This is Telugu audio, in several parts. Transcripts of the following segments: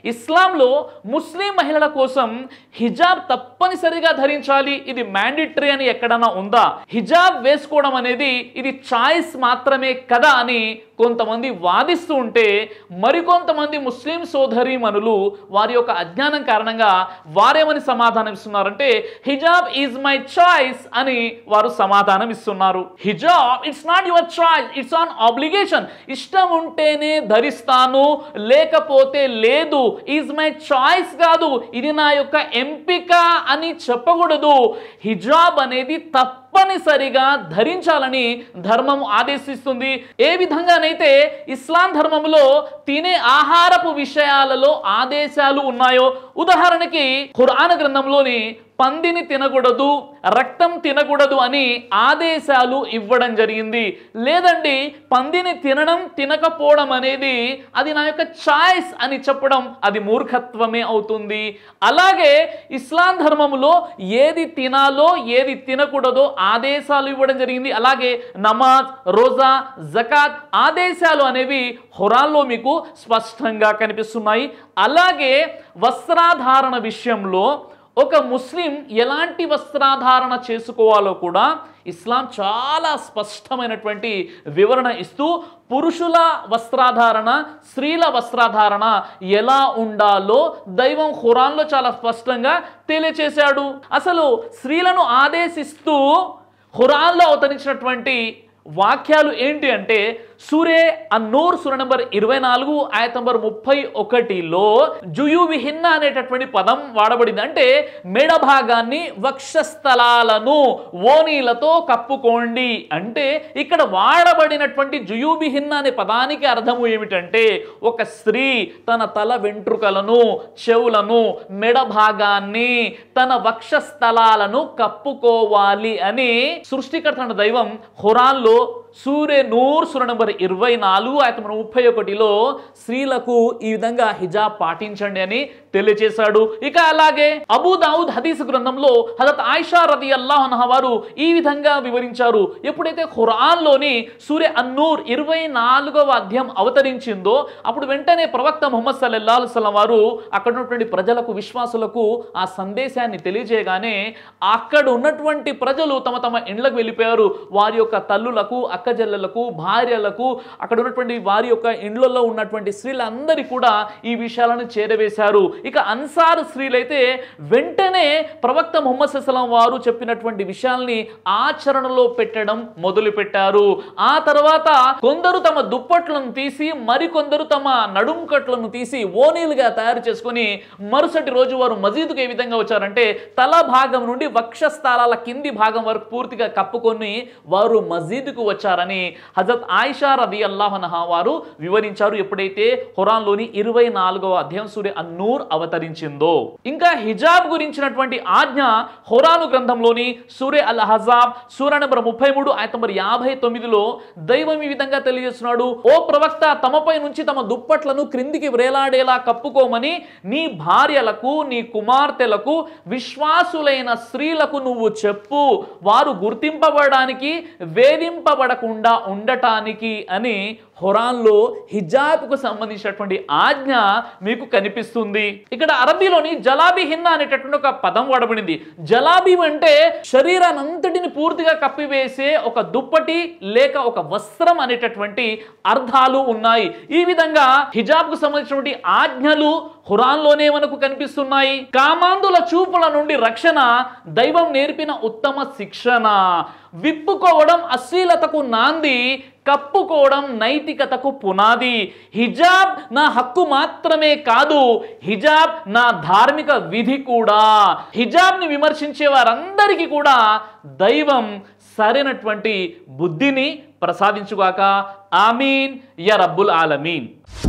ఇస్లాంలో ముస్లిం మహిళల కోసం హిజాబ్ తప్పనిసరిగా ధరించాలి ఇది మ్యాండిటరీ అని ఎక్కడన్నా ఉందా హిజాబ్ వేసుకోవడం అనేది ఇది చాయిస్ మాత్రమే కదా అని కొంతమంది వాదిస్తూ ఉంటే మరికొంతమంది ముస్లిం సోదరీమణులు వారి యొక్క అజ్ఞానం కారణంగా వారేమని సమాధానం ఇస్తున్నారంటే హిజాబ్ ఈజ్ మై చాయిస్ అని వారు సమాధానం ఇస్తున్నారు హిజాబ్ it's not your choice it's an obligation ఇష్టం ఉంటేనే ధరిస్తాను లేకపోతే లేదు ఈజ్ మై చాయిస్ కాదు ఇది నా యొక్క ఎంపిక అని చెప్పకూడదు హిజాబ్ అనేది తప్పనిసరిగా ధరించాలని ధర్మం ఆదేశిస్తుంది ఏ విధంగానైతే ఇస్లాం ధర్మంలో తినే ఆహారపు విషయాలలో ఆదేశాలు ఉన్నాయో ఉదాహరణకి ఖురాన్ గ్రంథంలోని పందిని తినకూడదు రక్తం తినకూడదు అని ఆదేశాలు ఇవ్వడం జరిగింది లేదండి పందిని తినడం తినకపోవడం అనేది అది నా యొక్క చాయిస్ అని చెప్పడం అది మూర్ఖత్వమే అవుతుంది అలాగే ఇస్లాం ధర్మంలో ఏది తినాలో ఏది తినకూడదో ఆదేశాలు ఇవ్వడం జరిగింది అలాగే నమాజ్ రోజా జకాత్ ఆదేశాలు అనేవి హురాల్లో మీకు స్పష్టంగా కనిపిస్తున్నాయి అలాగే వస్త్రాధారణ విషయంలో ఒక ముస్లిం ఎలాంటి వస్త్రాధారణ చేసుకోవాలో కూడా ఇస్లాం చాలా స్పష్టమైనటువంటి వివరణ ఇస్తూ పురుషుల వస్త్రాధారణ స్త్రీల వస్త్రాధారణ ఎలా ఉండాలో దైవం ఖురాన్లో చాలా స్పష్టంగా తెలియచేశాడు అసలు స్త్రీలను ఆదేశిస్తూ ఖురాన్లో అవతరించినటువంటి వాక్యాలు ఏంటి అంటే సూరే అన్నూర్ సుర నంబర్ ఇరవై నాలుగు ఆయత నంబర్ ముప్పై ఒకటిలో జుయు విహిన్న అనేటటువంటి పదం వాడబడింది అంటే మెడ భాగాన్ని వక్షస్థలాలను ఓనీలతో కప్పుకోండి అంటే ఇక్కడ వాడబడినటువంటి జుయు విహిన్న అనే పదానికి అర్థము ఏమిటంటే ఒక స్త్రీ తన తల వెంట్రుకలను చెవులను మెడ భాగాన్ని తన వక్షస్థలాలను కప్పుకోవాలి అని సృష్టికర్త అయిన దైవం ఖురాన్లో సూర్య నూర్ సుర నంబర్ ఇరవై నాలుగు ఆయన ముప్పై ఒకటిలో స్త్రీలకు ఈ విధంగా హిజాబ్ పాటించండి అని తెలియజేశాడు ఇక అలాగే అబూ దావుద్ హదీస్ గ్రంథంలో హజరత్ ఆయిషా రది అల్లాహ్ వారు ఈ విధంగా వివరించారు ఎప్పుడైతే ఖురాన్లోని సూర్య అన్నూర్ ఇరవై నాలుగవ అధ్యాయం అవతరించిందో అప్పుడు వెంటనే ప్రవక్త ముహమ్మద్ సల్లల్లాహు అలైహి వసల్లం వారు అక్కడ ఉన్నటువంటి ప్రజలకు విశ్వాసులకు ఆ సందేశాన్ని తెలియజేయగానే అక్కడ ఉన్నటువంటి ప్రజలు తమ తమ ఇండ్లకు వెళ్ళిపోయారు వారి యొక్క తల్లులకు అక్కజల్లలకు భార్యలకు అక్కడ ఉన్నటువంటి వారి యొక్క ఇండ్లలో ఉన్నటువంటి స్త్రీలందరి కూడా ఈ విషయాలను చేరవేశారు ఇక అన్సార్ స్త్రీలైతే వెంటనే ప్రవక్త ముహమ్మద్ సల్లం వారు చెప్పినటువంటి విషయాల్ని ఆచరణలో పెట్టడం మొదలు పెట్టారు ఆ తర్వాత కొందరు తమ దుప్పట్లను తీసి మరికొందరు తమ నడుంకట్లను తీసి ఓనీలుగా తయారు చేసుకొని మరుసటి రోజు వారు మజీదుకు ఏ విధంగా వచ్చారంటే తల భాగం నుండి వక్షస్థలాల కింది భాగం వరకు పూర్తిగా కప్పుకొని వారు మజీదుకు వచ్చారని హజరత్ ఆయిషా రది అల్లాహనహ వారు వివరించారు ఎప్పుడైతే ఖురాన్లోని ఇరవై నాలుగవ అధ్యాయం సూర్య అన్నూర్ అవతరించిందో ఇంకా హిజాబ్ గురించినటువంటి ఆజ్ఞ ఖురాను గ్రంథంలోని సూర్య అల్ హజాబ్ సూర్య నెంబర్ ముప్పై మూడు ఆయన నెంబర్ యాభై తొమ్మిదిలో దైవం ఈ విధంగా తెలియజేస్తున్నాడు ఓ ప్రవక్త తమపై నుంచి తమ దుప్పట్లను క్రిందికి వ్రేలాడేలా కప్పుకోమని నీ భార్యలకు నీ కుమార్తెలకు విశ్వాసులైన స్త్రీలకు నువ్వు చెప్పు వారు గుర్తింపబడడానికి వేధింపబడకుండా ఉండటానికి అని హురాన్లో హిజాబ్కు సంబంధించినటువంటి ఆజ్ఞ మీకు కనిపిస్తుంది ఇక్కడ అరబీలోని జలాబీ హిన్న అనేటటువంటి ఒక పదం వాడబడింది జలాబీ అంటే శరీరానంతటిని పూర్తిగా కప్పివేసే ఒక దుప్పటి లేక ఒక వస్త్రం అనేటటువంటి అర్థాలు ఉన్నాయి ఈ విధంగా హిజాబ్కు సంబంధించినటువంటి ఆజ్ఞలు హురాన్లోనే మనకు కనిపిస్తున్నాయి కామాంధుల చూపుల నుండి రక్షణ దైవం నేర్పిన ఉత్తమ శిక్షణ విప్పుకోవడం అశ్లీలతకు నాంది కప్పుకోవడం నైతికతకు పునాది హిజాబ్ నా హక్కు మాత్రమే కాదు హిజాబ్ నా ధార్మిక విధి కూడా హిజాబ్ని విమర్శించే వారందరికీ కూడా దైవం సరైనటువంటి బుద్ధిని ప్రసాదించుగాక ఆమీన్ యా రబ్బుల్ ఆలమీన్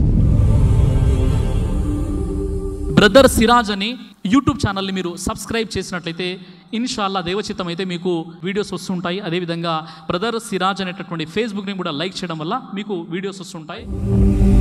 బ్రదర్ సిరాజ్ అని యూట్యూబ్ ఛానల్ని మీరు సబ్స్క్రైబ్ చేసినట్లయితే ఇన్షాల్లా దేవచిత్తం అయితే మీకు వీడియోస్ వస్తుంటాయి అదేవిధంగా బ్రదర్ సిరాజ్ అనేటటువంటి ఫేస్బుక్ని కూడా లైక్ చేయడం వల్ల మీకు వీడియోస్ వస్తుంటాయి